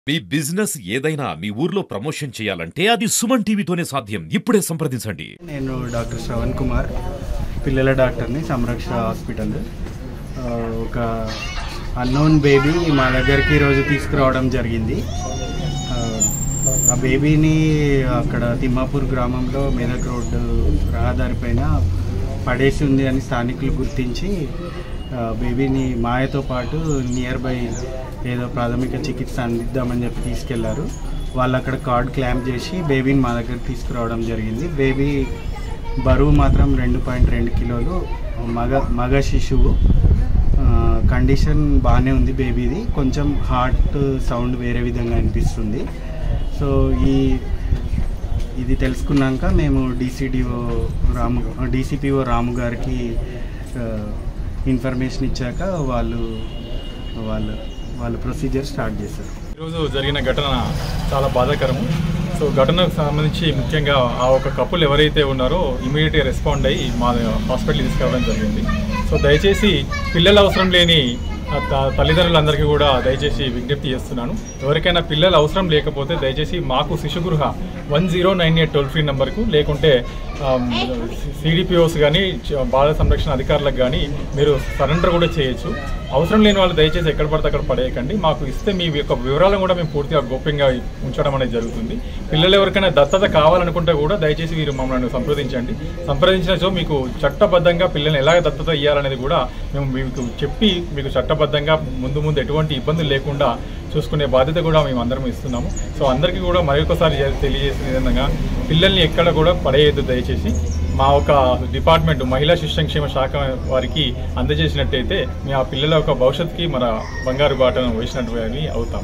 మీ business ఏదైనా మీ ఊర్లో promotion చేయాలంటే అది సుమన్ టీవీతోనే సాధ్యం ఇప్పుడే సంప్రదించండి నేను డాక్టర్ శ్రవణ్ కుమార్ పిల్లల డాక్టర్ని సంరక్ష హాస్పిటల్ ఆ, ఒక అన్నోన్ బేబీ మా దగ్గరికి ఈరోజు తీసుకురావడం జరిగింది ఆ, ఆ బేబీని అక్కడ తిమ్మాపూర్ గ్రామంలో మెదక్ రోడ్డు రహదారి పైన పడేసి ఉంది అని స్థానికులు గుర్తించి ఆ, బేబీని మాయతో పాటు నియర్ బై ఏదో ప్రాథమిక చికిత్స అందిద్దామని చెప్పి తీసుకెళ్లారు వాళ్ళు అక్కడ కార్డ్ క్లాంప్ చేసి బేబీని మా దగ్గర తీసుకురావడం జరిగింది బేబీ బరువు మాత్రం రెండు పాయింట్ రెండు కిలోలు మగ మగ శిశువు ఆ, కండిషన్ బాగానే ఉంది బేబీది కొంచెం హార్ట్ సౌండ్ వేరే విధంగా అనిపిస్తుంది సో ఈ ఇది తెలుసుకున్నాక మేము డీసీడీఓ రాము డీసీపీఓ రాము గారికి ఆ, ఇన్ఫర్మేషన్ ఇచ్చాక వాళ్ళు వాళ్ళు వాళ్ళ ప్రొసీజర్ స్టార్ట్ చేశారు ఈరోజు జరిగిన ఘటన చాలా బాధాకరము సో ఘటనకు సంబంధించి ముఖ్యంగా ఆ ఒక కపుల్ ఎవరైతే ఉన్నారో ఇమీడియట్గా రెస్పాండ్ అయ్యి మా హాస్పిటల్ తీసుకురావడం జరిగింది సో దయచేసి పిల్లల అవసరం లేని ఆ త- తల్లిదండ్రులందరికీ కూడా దయచేసి విజ్ఞప్తి చేస్తున్నాను ఎవరికైనా పిల్లలు అవసరం లేకపోతే దయచేసి మాకు శిశుగృహ one zero nine eight toll free నెంబర్కు లేకుంటే సిడిపిఓస్ కానీ బాల సంరక్షణ అధికారులకు కానీ మీరు సరెండర్ కూడా చేయొచ్చు అవసరం లేని వాళ్ళు దయచేసి ఎక్కడ పడితే అక్కడ పడేయకండి మాకు ఇస్తే మీ యొక్క వివరాలను కూడా మేము పూర్తిగా గోప్యంగా ఉంచడం అనేది జరుగుతుంది పిల్లలు ఎవరికైనా దత్తత కావాలనుకుంటే కూడా దయచేసి మీరు మమ్మల్ని సంప్రదించండి సంప్రదించినచో మీకు చట్టబద్ధంగా పిల్లల్ని ఎలాగ దత్తత ఇవ్వాలనేది కూడా మేము మీకు చెప్పి మీకు చట్టబద్ధంగా ముందు ముందు ఎటువంటి ఇబ్బందులు లేకుండా చూసుకునే బాధ్యత కూడా మేము అందరం ఇస్తున్నాము సో అందరికీ కూడా మరొకసారి తెలియజేసిన విధంగా పిల్లల్ని ఎక్కడ కూడా పడేయద్దు దయచేసి మా ఒక డిపార్ట్మెంట్ మహిళా శిశు సంక్షేమ శాఖ వారికి అందజేసినట్టయితే మీ ఆ పిల్లల యొక్క భవిష్యత్తుకి మన బంగారు బాటను వేసినట్టు అని అవుతాము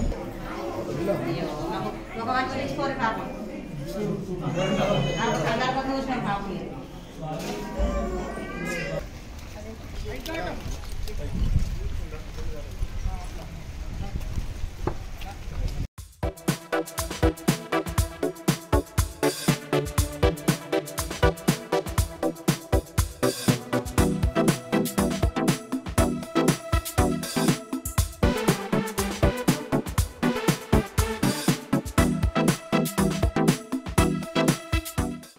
ఒక మంచి తీసుకోరు పాపం సందర్భంగా చూసిన పాపం